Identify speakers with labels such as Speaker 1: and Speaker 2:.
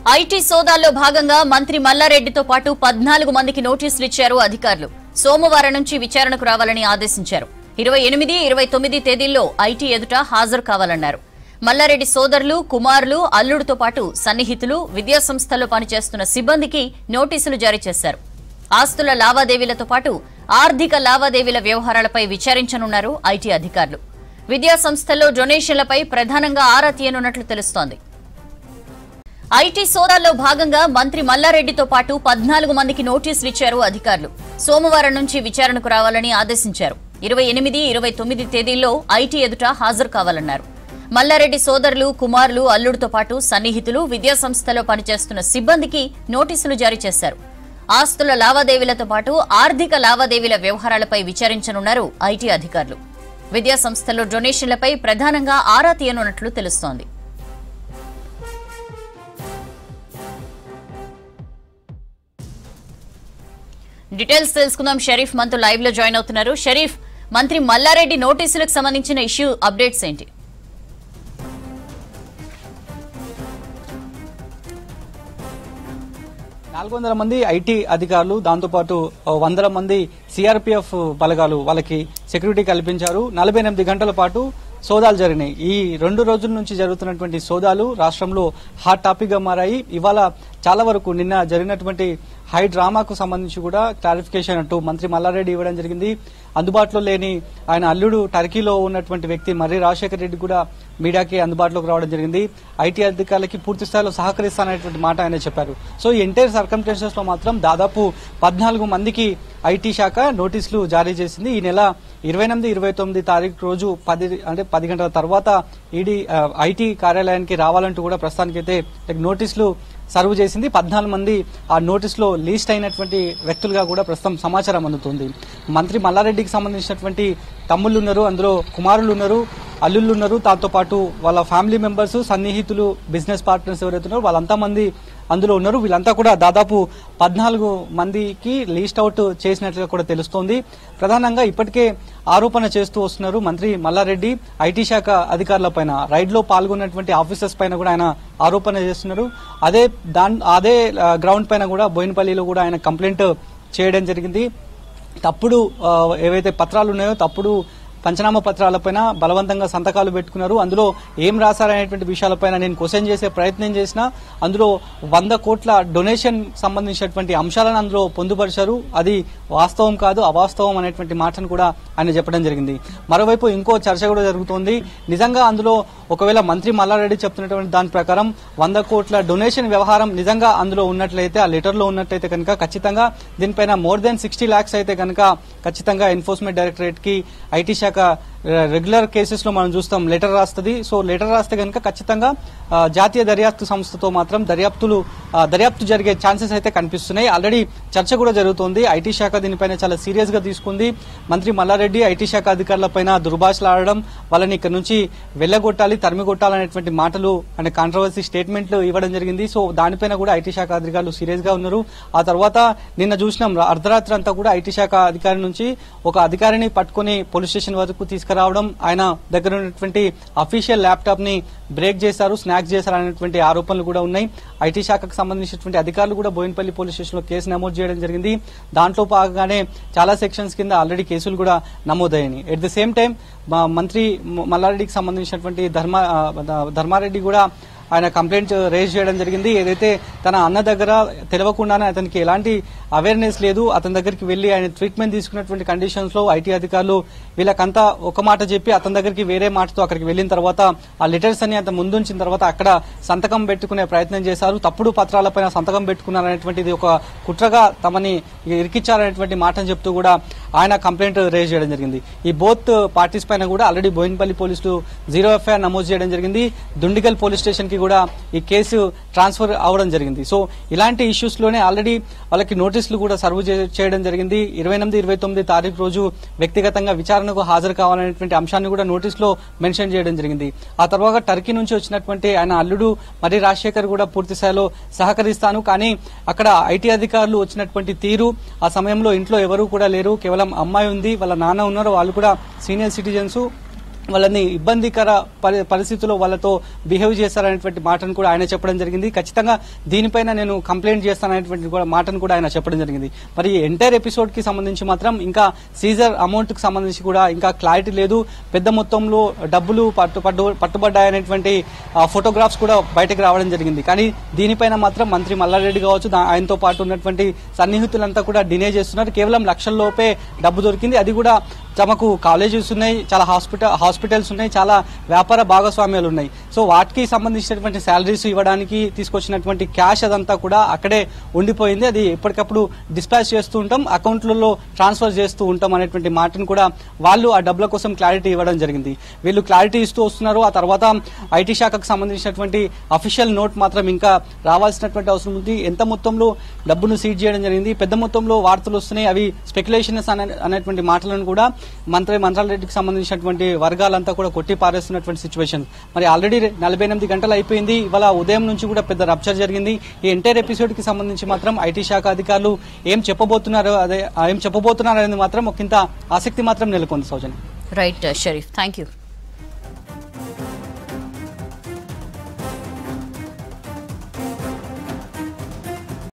Speaker 1: IT సోదాల్లో భాగంగా మంత్రి మల్లారెడ్డితో పాటు పద్నాలుగు మందికి నోటీసులు ఇచ్చారు అధికారులు సోమవారం నుంచి విచారణకు రావాలని ఆదేశించారు ఇరవై ఎనిమిది ఇరవై తొమ్మిది తేదీల్లో ఐటీ ఎదుట హాజరు కావాలన్నారు మల్లారెడ్డి సోదరులు కుమారులు అల్లుడితో పాటు సన్నిహితులు విద్యాసంస్థల్లో పనిచేస్తున్న సిబ్బందికి నోటీసులు జారీ చేశారు ఆస్తుల లావాదేవీలతో పాటు ఆర్థిక లావాదేవీల వ్యవహారాలపై విచారించనున్నారు ఐటీ అధికారులు విద్యా సంస్థల్లో డొనేషన్లపై ప్రధానంగా ఆరా తీయనున్నట్లు తెలుస్తోంది ఐటీ సోదాల్లో భాగంగా మంత్రి మల్లారెడ్డితో పాటు పద్నాలుగు మందికి నోటీసులు ఇచ్చారు అధికారులు సోమవారం నుంచి విచారణకు రావాలని ఆదేశించారు ఇరవై ఎనిమిది ఇరవై తొమ్మిది తేదీల్లో ఐటీ ఎదుట హాజరు కావాలన్నారు మల్లారెడ్డి సోదరులు కుమారులు అల్లుడితో పాటు సన్నిహితులు విద్యాసంస్థలో పనిచేస్తున్న సిబ్బందికి నోటీసులు జారీ చేశారు ఆస్తుల లావాదేవీలతో పాటు ఆర్థిక లావాదేవీల వ్యవహారాలపై విచారించనున్నారు ఐటీ అధికారులు విద్యాసంస్థల్లో డొనేషన్లపై ప్రధానంగా ఆరా తీయనున్నట్లు తెలుస్తోంది డీటెయిల్స్ తెలుసుకుందాం షరీఫ్ మనతో లైవ్ లో జాయిన్ అవుతున్నారు షరీఫ్ మంత్రి మల్లారెడ్డి నోటీసులకు సంబంధించిన ఇష్యూ అప్డేట్స్ ఏంటి
Speaker 2: నాలుగు వందల మంది ఐటీ అధికారులు దాంతోపాటు ఓ వందల మంది సిఆర్పిఎఫ్ బలగాలు వాళ్ళకి సెక్యూరిటీ కల్పించారు నలభై ఎనిమిది గంటల పాటు సోదాలు జరిగినాయి ఈ రెండు రోజుల నుంచి జరుగుతున్నటువంటి సోదాలు రాష్ట్రంలో హాట్ టాపిక్ గా మారాయి ఇవాళ చాలా వరకు నిన్న జరిగినటువంటి హై డ్రామాకు సంబంధించి కూడా క్లారిఫికేషన్ అంటూ మంత్రి మల్లారెడ్డి ఇవ్వడం జరిగింది అందుబాటులో లేని ఆయన అల్లుడు టర్కీలో ఉన్నటువంటి వ్యక్తి మర్రి రాజశేఖర రెడ్డి కూడా మీడియాకి అందుబాటులోకి రావడం జరిగింది ఐటీ అధికారులకి పూర్తి స్థాయిలో సహకరిస్తాననేటువంటి మాట ఆయన చెప్పారు సో ఈ ఎంటైర్ సర్కంస్టెన్సెస్ లో మాత్రం దాదాపు పద్నాలుగు మందికి ఐటీ శాఖ నోటీసులు జారీ చేసింది ఈ నెల ఇరవై ఎనిమిది ఇరవై తొమ్మిది తారీఖు రోజు పది అంటే పది గంటల తర్వాత ఈడీ ఐటీ కార్యాలయానికి రావాలంటూ కూడా ప్రస్తుతానికైతే నోటీసులు సర్వ్ చేసింది పద్నాలుగు మంది ఆ నోటీసులో లీస్ట్ అయినటువంటి వ్యక్తులుగా కూడా ప్రస్తుతం సమాచారం అందుతుంది మంత్రి మల్లారెడ్డికి సంబంధించినటువంటి తమ్ముళ్ళు ఉన్నారు అందులో కుమారులు ఉన్నారు అల్లుళ్ళు ఉన్నారు దాంతో పాటు వాళ్ళ ఫ్యామిలీ మెంబర్స్ సన్నిహితులు బిజినెస్ పార్ట్నర్స్ ఎవరైతే ఉన్నారో వాళ్ళంతా మంది అందులో ఉన్నారు వీళ్ళంతా కూడా దాదాపు పద్నాలుగు మందికి లీస్ట్ అవుట్ చేసినట్లుగా కూడా తెలుస్తోంది ప్రధానంగా ఇప్పటికే ఆరోపణ చేస్తూ వస్తున్నారు మంత్రి మల్లారెడ్డి ఐటీ శాఖ అధికారుల పైన రైడ్ లో పాల్గొన్నటువంటి ఆఫీసర్స్ పైన కూడా ఆయన ఆరోపణ చేస్తున్నారు అదే దాని అదే ఆ, గ్రౌండ్ పైన కూడా బోయినపల్లిలో కూడా ఆయన కంప్లైంట్ చేయడం జరిగింది తప్పుడు ఆ, ఏవైతే పత్రాలు ఉన్నాయో తప్పుడు పంచనామా పత్రాలపైన బలవంతంగా సంతకాలు పెట్టుకున్నారు అందులో ఏం రాశారనేటువంటి విషయాలపైన నేను క్వశ్చన్ చేసే ప్రయత్నం చేసినా అందులో వంద కోట్ల డొనేషన్ సంబంధించినటువంటి అంశాలను అందులో పొందుపరిచారు అది వాస్తవం కాదు అవాస్తవం అనేటువంటి మాటను కూడా ఆయన చెప్పడం జరిగింది మరోవైపు ఇంకో చర్చ కూడా జరుగుతోంది నిజంగా అందులో ఒకవేళ మంత్రి మల్లారెడ్డి చెప్తున్నటువంటి దాని ప్రకారం వంద కోట్ల డొనేషన్ వ్యవహారం నిజంగా అందులో ఉన్నట్లయితే ఆ లెటర్ లో ఉన్నట్లయితే కనుక ఖచ్చితంగా దీనిపైన మోర్ దెన్ సిక్స్టీ లాక్స్ అయితే కనుక ఖచ్చితంగా ఎన్ఫోర్స్మెంట్ డైరెక్టరేట్ కి ఐటీ శాఖ రెగ్యులర్ కేసెస్ లో మనం చూస్తాం లెటర్ రాస్తుంది సో లెటర్ రాస్తే కనుక ఖచ్చితంగా ఆ, జాతీయ దర్యాప్తు సంస్థతో మాత్రం దర్యాప్తులు ఆ, దర్యాప్తు జరిగే ఛాన్సెస్ అయితే కనిపిస్తున్నాయి ఆల్రెడీ చర్చ కూడా జరుగుతోంది ఐటీ శాఖ దీనిపైన చాలా సీరియస్ గా తీసుకుంది మంత్రి మల్లారెడ్డి ఐటీ శాఖ అధికారుల పైన దుర్భాషలాడడం వాళ్ళని ఇక్కడ నుంచి వెళ్ళగొట్టాలి తరిమి కొట్టాలనేటువంటి మాటలు అంటే కాంట్రవర్సీ స్టేట్మెంట్లు ఇవ్వడం జరిగింది సో దానిపైన కూడా ఐటీ శాఖ అధికారులు సీరియస్ గా ఉన్నారు ఆ తర్వాత నిన్న చూసినాం రా- అర్ధరాత్రి అంతా కూడా ఐటీ శాఖ అధికారి నుంచి ఒక అధికారిని పట్టుకుని పోలీస్ స్టేషన్ వరకు తీసుకురావడం ఆయన దగ్గర ఉన్నటువంటి అఫీషియల్ ల్యాప్టాప్ ని బ్రేక్ చేశారు స్నాక్స్ చేశారు అనేటువంటి ఆరోపణలు కూడా ఉన్నాయి ఐటీ శాఖకు సంబంధించినటువంటి అధికారులు కూడా బోయినపల్లి పోలీస్ స్టేషన్ లో కేసు నమోదు చేయడం జరిగింది దాంట్లో భాగంగానే చాలా సెక్షన్స్ కింద ఆల్రెడీ కేసులు కూడా నమోదయ్యాయి ఎట్ ది సేమ్ టైం మంత్రి మ- మల్లారెడ్డికి సంబంధించినటువంటి ధర్మ ఆ, ధర్మారెడ్డి కూడా ఆయన కంప్లైంట్ రేజ్ చేయడం జరిగింది ఏదైతే తన అన్న దగ్గర తెలియకుండానే అతనికి ఎలాంటి అవేర్నెస్ లేదు అతని దగ్గరికి వెళ్లి ఆయన ట్రీట్మెంట్ తీసుకున్నటువంటి కండిషన్స్ లో ఐటీ అధికారులు వీళ్ళకంతా ఒక మాట చెప్పి అతని దగ్గరికి వేరే మాటతో అక్కడికి వెళ్లిన తర్వాత ఆ లెటర్స్ అని అంత ముందుంచిన తర్వాత అక్కడ సంతకం పెట్టుకునే ప్రయత్నం చేశారు తప్పుడు పత్రాలపైన సంతకం పెట్టుకున్నారనేటువంటిది ఒక కుట్రగా తమని ఇరికిచ్చారనేటువంటి మాటను చెప్తూ కూడా ఆయన కంప్లైంట్ రేజ్ చేయడం జరిగింది ఈ బోత్ పార్టీస్ పైన కూడా ఆల్రెడీ బోయినపల్లి పోలీసులు జీరో ఎఫ్ఐఆర్ నమోదు చేయడం జరిగింది దుండిగల్ పోలీస్ స్టేషన్ కి కూడా ఈ కేసు ట్రాన్స్ఫర్ అవడం జరిగింది సో ఇలాంటి ఇష్యూస్ లోనే ఆల్రెడీ వాళ్ళకి నోటీసులు కూడా సర్వ్ చే- చేయడం జరిగింది ఇరవై ఎనిమిది ఇరవై తొమ్మిది తారీఖు రోజు వ్యక్తిగతంగా విచారణకు హాజరు కావాలనేటువంటి అంశాన్ని కూడా నోటీసులో మెన్షన్ చేయడం జరిగింది ఆ తర్వాత టర్కీ నుంచి వచ్చినటువంటి ఆయన అల్లుడు మరి రాజశేఖర్ కూడా పూర్తి స్థాయిలో సహకరిస్తాను కానీ అక్కడ ఐటీ అధికారులు వచ్చినటువంటి తీరు ఆ సమయంలో ఇంట్లో ఎవరు కూడా లేరు కేవలం అమ్మాయి ఉంది వాళ్ళ నాన్న ఉన్నారు వాళ్ళు కూడా సీనియర్ సిటిజన్స్ వాళ్ళని ఇబ్బందికర పరి- పరిస్థితుల్లో వాళ్ళతో బిహేవ్ చేస్తారనేటువంటి మాటను కూడా ఆయన చెప్పడం జరిగింది ఖచ్చితంగా దీనిపైన నేను కంప్లైంట్ చేస్తాననేటువంటి కూడా మాటను కూడా ఆయన చెప్పడం జరిగింది మరి ఎంటైర్ ఎపిసోడ్ కి సంబంధించి మాత్రం ఇంకా సీజర్ అమౌంట్ కి సంబంధించి కూడా ఇంకా క్లారిటీ లేదు పెద్ద మొత్తంలో డబ్బులు పట్టు పట్టు పట్టుబడ్డాయనేటువంటి ఫోటోగ్రాఫ్స్ కూడా బయటకు రావడం జరిగింది కానీ దీనిపైన మాత్రం మంత్రి మల్లారెడ్డి కావచ్చు దా- ఆయనతో పాటు ఉన్నటువంటి సన్నిహితులంతా కూడా డినే చేస్తున్నారు కేవలం లక్షల లోపే డబ్బు దొరికింది అది కూడా తమకు కాలేజెస్ ఉన్నాయి చాలా హాస్పిటల్ హాస్పిటల్స్ ఉన్నాయి చాలా వ్యాపార భాగస్వామ్యాలు ఉన్నాయి సో వాటికి సంబంధించినటువంటి శాలరీస్ ఇవ్వడానికి తీసుకొచ్చినటువంటి క్యాష్ అదంతా కూడా అక్కడే ఉండిపోయింది అది ఎప్పటికప్పుడు డిస్పాచ్ చేస్తూ ఉంటాం అకౌంట్లలో ట్రాన్స్ఫర్ చేస్తూ ఉంటాం అనేటువంటి మాటను కూడా వాళ్ళు ఆ డబ్బుల కోసం క్లారిటీ ఇవ్వడం జరిగింది వీళ్ళు క్లారిటీ ఇస్తూ వస్తున్నారు ఆ తర్వాత ఐటీ శాఖకు సంబంధించినటువంటి అఫీషియల్ నోట్ మాత్రం ఇంకా రావాల్సినటువంటి అవసరం ఉంది ఎంత మొత్తంలో డబ్బును సీజ్ చేయడం జరిగింది పెద్ద మొత్తంలో వార్తలు వస్తున్నాయి అవి స్పెక్యులేషన్స్ అనే అనేటువంటి మాటలను కూడా మంత్రి మంత్రాలరెడ్డికి సంబంధించినటువంటి వర్గాలంతా కూడా కొట్టి పారేస్తున్నటువంటి సిచ్యువేషన్ మరి ఆల్రెడీ నలభై ఎనిమిది గంటలు అయిపోయింది ఇవాళ ఉదయం నుంచి కూడా పెద్ద రప్చర్ జరిగింది ఈ ఎంటైర్ ఎపిసోడ్ కి సంబంధించి మాత్రం ఐటీ శాఖ అధికారులు ఏం చెప్పబోతున్నారు అదే ఏం చెప్పబోతున్నారు అనేది మాత్రం ఒకంత ఆసక్తి మాత్రం నెలకొంది Soujanya
Speaker 1: right Sharif thank you